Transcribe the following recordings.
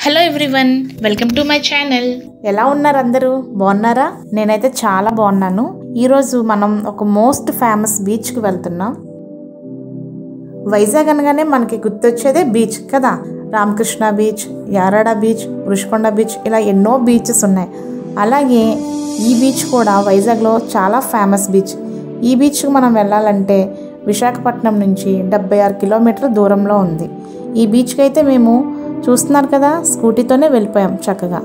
hello everyone welcome to my channel ఎలా ఉన్నారు అందరూ బాగున్నారా నేనైతే చాలా బాగున్నాను ఈరోజు మనం ఒక మోస్ట్ ఫేమస్ బీచ్కి వెళ్తున్నాం వైజాగ్ అనగానే మనకి గుర్తొచ్చేదే బీచ్ కదా Ramakrishna beach Yarada beach Rushikonda beach ఇలా ఎన్నో బీచెస్ ఉన్నాయి అలాగే ఈ బీచ్ కూడా వైజాగ్లో చాలా ఫేమస్ బీచ్ ఈ బీచ్కి మనం వెళ్ళాలంటే విశాఖపట్నం నుంచి డెబ్బై ఆరు కిలోమీటర్ల దూరంలో ఉంది ఈ బీచ్కి అయితే మేము చూస్తున్నారు కదా స్కూటీతోనే వెళ్ళిపోయాం చక్కగా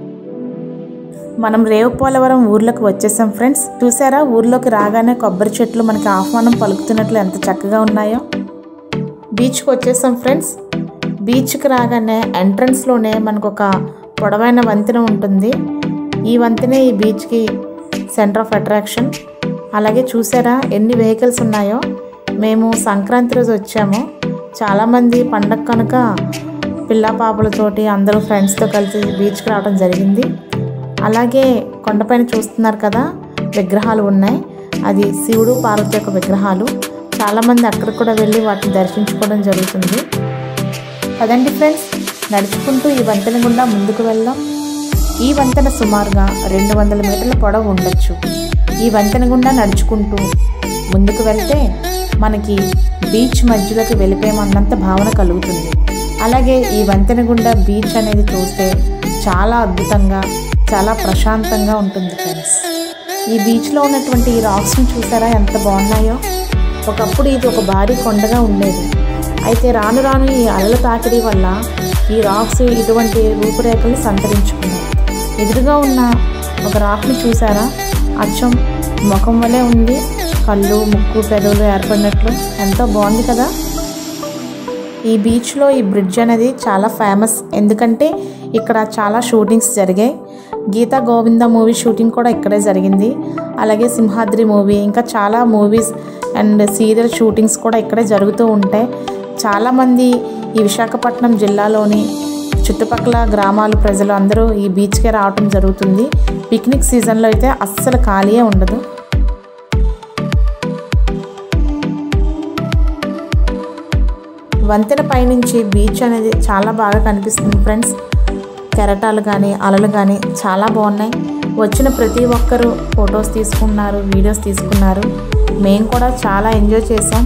మనం రేవుపోలవరం ఊర్లోకి వచ్చేసాం ఫ్రెండ్స్ చూసారా ఊర్లోకి రాగానే కొబ్బరి చెట్లు మనకి ఆహ్వానం పలుకుతున్నట్లు ఎంత చక్కగా ఉన్నాయో బీచ్కి వచ్చేసాం ఫ్రెండ్స్ బీచ్కి రాగానే ఎంట్రన్స్లోనే మనకు ఒక పొడవైన వంతెన ఉంటుంది ఈ వంతెనే ఈ బీచ్కి సెంటర్ ఆఫ్ అట్రాక్షన్ అలాగే చూసారా ఎన్ని వెహికల్స్ ఉన్నాయో మేము సంక్రాంతి రోజు వచ్చాము చాలామంది పండగ కనుక పిల్ల పాపలతోటి అందరూ ఫ్రెండ్స్తో కలిసి బీచ్కి రావడం జరిగింది అలాగే కొండపైన చూస్తున్నారు కదా విగ్రహాలు ఉన్నాయి అది శివుడు పార్వతి యొక్క విగ్రహాలు చాలామంది అక్కడ కూడా వెళ్ళి వాటిని దర్శించుకోవడం జరుగుతుంది పదండి ఫ్రెండ్స్ నడుచుకుంటూ ఈ వంతెన గుండా ముందుకు వెళ్దాం ఈ వంతెన సుమారుగా రెండు వందల మీటర్ల పొడవు ఉండొచ్చు ఈ వంతెన గుండా నడుచుకుంటూ ముందుకు వెళ్తే మనకి బీచ్ మధ్యలోకి వెళ్ళిపోయామన్నంత భావన కలుగుతుంది అలాగే ఈ వంతెన గుండా బీచ్ అనేది చూస్తే చాలా అద్భుతంగా చాలా ప్రశాంతంగా ఉంటుంది ఫ్రెండ్స్ ఈ బీచ్లో ఉన్నటువంటి ఈ రాక్స్ని చూసారా ఎంత బాగున్నాయో ఒకప్పుడు ఇది ఒక భారీ కొండగా ఉండేది అయితే రాను రాను ఈ అలల తాకిడి వల్ల ఈ రాక్స్ ఇటువంటి రూపురేఖల్ని సంతరించుకున్నాయి ఎదురుగా ఉన్న ఒక రాక్ని చూసారా అచ్చం ముఖం వలె ఉంది కళ్ళు ముక్కు పెదవులు ఏర్పడినట్లు ఎంతో బాగుంది కదా ఈ బీచ్లో ఈ బ్రిడ్జ్ అనేది చాలా ఫేమస్ ఎందుకంటే ఇక్కడ చాలా షూటింగ్స్ జరిగాయి గీతా గోవింద మూవీ షూటింగ్ కూడా ఇక్కడే జరిగింది అలాగే సింహాద్రి మూవీ ఇంకా చాలా మూవీస్ అండ్ సీరియల్ షూటింగ్స్ కూడా ఇక్కడే జరుగుతూ ఉంటాయి చాలామంది ఈ విశాఖపట్నం జిల్లాలోని చుట్టుపక్కల గ్రామాల ప్రజలు అందరూ ఈ బీచ్కే రావటం జరుగుతుంది పిక్నిక్ సీజన్లో అయితే అస్సలు ఖాళీయే ఉండదు వంతెన పైనుంచి బీచ్ అనేది చాలా బాగా కనిపిస్తుంది ఫ్రెండ్స్ కెరటాలు కానీ అలలు కానీ చాలా బాగున్నాయి వచ్చిన ప్రతి ఒక్కరూ ఫొటోస్ తీసుకున్నారు వీడియోస్ తీసుకున్నారు మేము కూడా చాలా ఎంజాయ్ చేసాం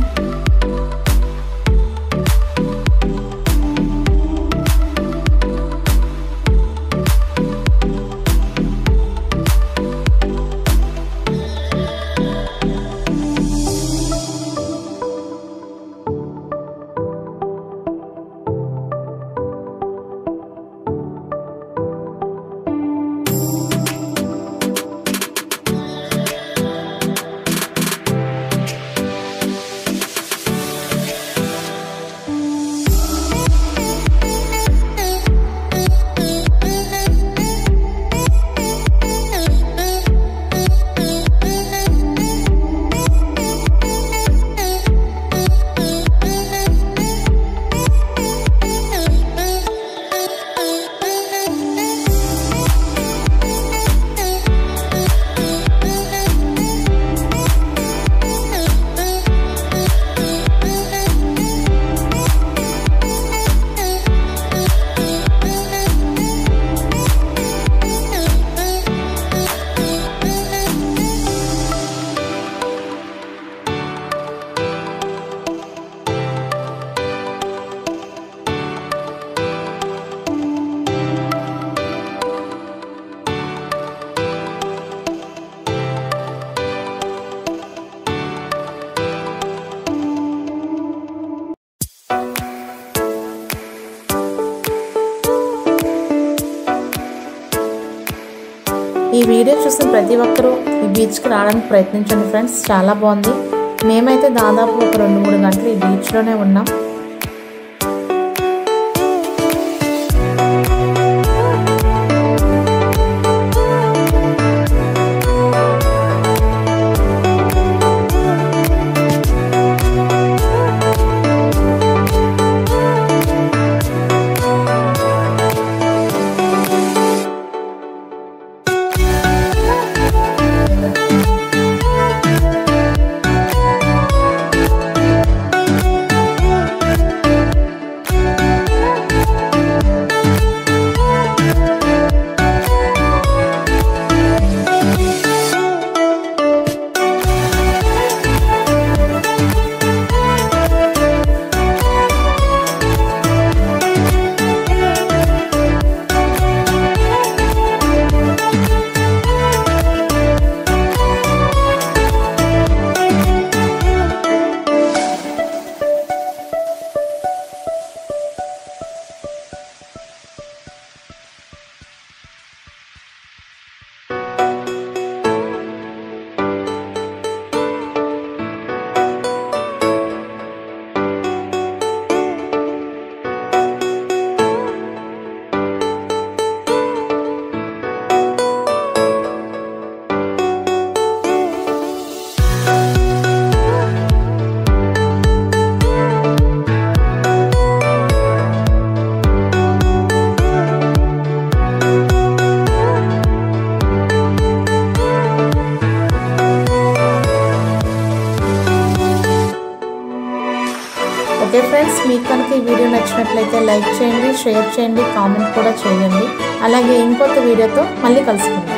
ఈ వీడియో చూసిన ప్రతి ఒక్కరూ ఈ బీచ్కి రావడానికి ప్రయత్నించండి ఫ్రెండ్స్ చాలా బాగుంది మేమైతే దాదాపు ఒక రెండు మూడు గంటలు ఈ బీచ్లోనే ఉన్నాం ఓకే ఫ్రెండ్స్ మీకు కనుక ఈ వీడియో నచ్చినట్లయితే లైక్ చేయండి షేర్ చేయండి కామెంట్ కూడా చేయండి అలాగే ఇంకొక వీడియోతో మళ్ళీ కలుసుకుందాం